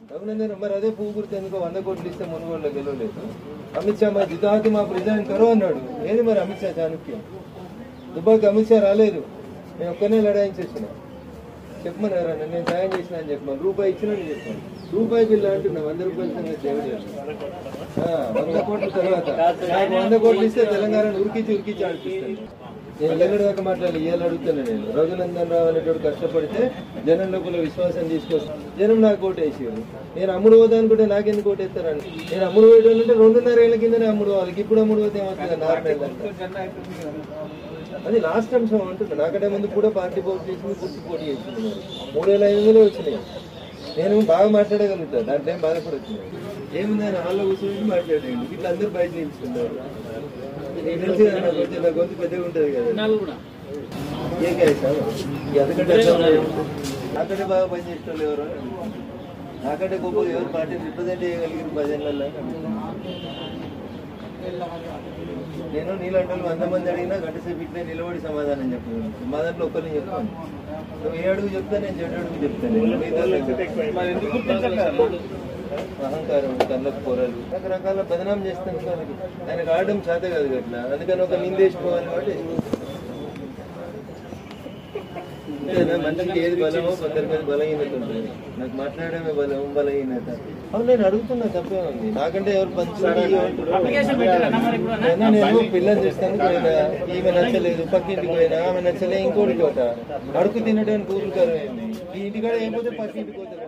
రఘునందన్ మరి అదే పువ్వు గుర్తు ఎందుకో వంద కోట్లు ఇస్తే మునుగోడులో గెలవలేదు అమిత్ షా మరి జితాకి మా రిజైన్ కరో అన్నాడు ఏది మరి అమిత్ షా చాణక్యం దుబాయ్కి అమిత్ షా రాలేదు నేను ఒక్కనే లడాయించేసిన చెప్పమని ఎవరన్నా నేను సాయం చేసిన అని చెప్పమని రూపాయి ఇచ్చిన చెప్పాను రూపాయి బిల్లు అంటున్నా వంద రూపాయల సంగతి దేవుడు ఆ, వంద కోట్ల తర్వాత నాకు వంద కోట్లు ఇస్తే తెలంగాణ ఉరికించి ఉరికించి అనిపిస్తుంది నేను ఎల్లడి దాకా మాట్లాడాలి ఇవాళ అడుగుతాను నేను రఘునందన్ రావు అనేటోడు కష్టపడితే జనం లోపల విశ్వాసం తీసుకొస్తాను జనం నాకు ఓటు వేసారు నేను అమ్ముడు పోతా అనుకుంటే నాకెందుకు ఓటు వేస్తారని నేను అమ్ముడు పోయేటోళ్ళంటే రెండున్నర ఏళ్ళ కిందనే అమ్ముడు వాళ్ళకి ఇప్పుడు అమ్ముడు పోతే ఏమవుతుంది నార్మల్ అది లాస్ట్ అంశం అంటుంది నాకంటే ముందు కూడా పార్టీ పోటీ చేసింది గుర్తు పోటీ చేసింది మరి. మూడు వేల ఐదు వందలు వచ్చినాయి నేను బాగా మాట్లాడగలుగుతా దాంట్లో ఏం బాధపడుతుంది ఏముంది ఆయన హాల్లో కూర్చొని మాట్లాడేయండి ఇట్లా అందరూ బయట నిలుస్తున్నారు నీకు తెలుసు కదా నా గొంతు నా గొంతు పెద్దగా ఉంటుంది కదా ఏ కాదు సార్ ఈ అందుకంటే అట్లా ఉన్నాయి. నాకంటే బాగా పనిచేసేటోళ్ళు ఎవరు నాకంటే గొప్పగా ఎవరు పార్టీని రిప్రజెంట్ చేయగలిగారు పదేళ్ళల్లో నేను నీలాంటి వాళ్ళు వంద మంది అడిగినా గంట సేపు ఇట్లే నిలబడి సమాధానం చెప్పాను మా దాంట్లో ఒక్కరిని చెప్తాను నువ్వు ఏ అడుగు చెప్తా నేను చెడు అడుగు చెప్తాను మిగతా లెక్క. అహంకారం కళ్ళకు పొరలు రకరకాల బదనాం చేస్తాను వాళ్ళకి ఆయనకు ఆడడం చేత కాదు అట్లా అందుకని ఒక నిందేసిపోవాలి కాబట్టి అంతేనా? మనిషికి ఏది బలమో కొందరి మీద బలహీనత ఉంటుంది నాకు మాట్లాడమే బలం బలహీనత అవును నేను అడుగుతున్నా తప్పే ఉంది నాకంటే ఎవరు పంచుకుంటే నేను పిల్లలు చూస్తాను పోయినా ఈమె నచ్చలేదు పక్కింటికి పోయినా ఆమె నచ్చలేదు ఇంకోటి చోట అడుగు తినడానికి ఊరుకారు ఈ ఇంటికాడ ఏం పోతే పక్కింటికి పోతారు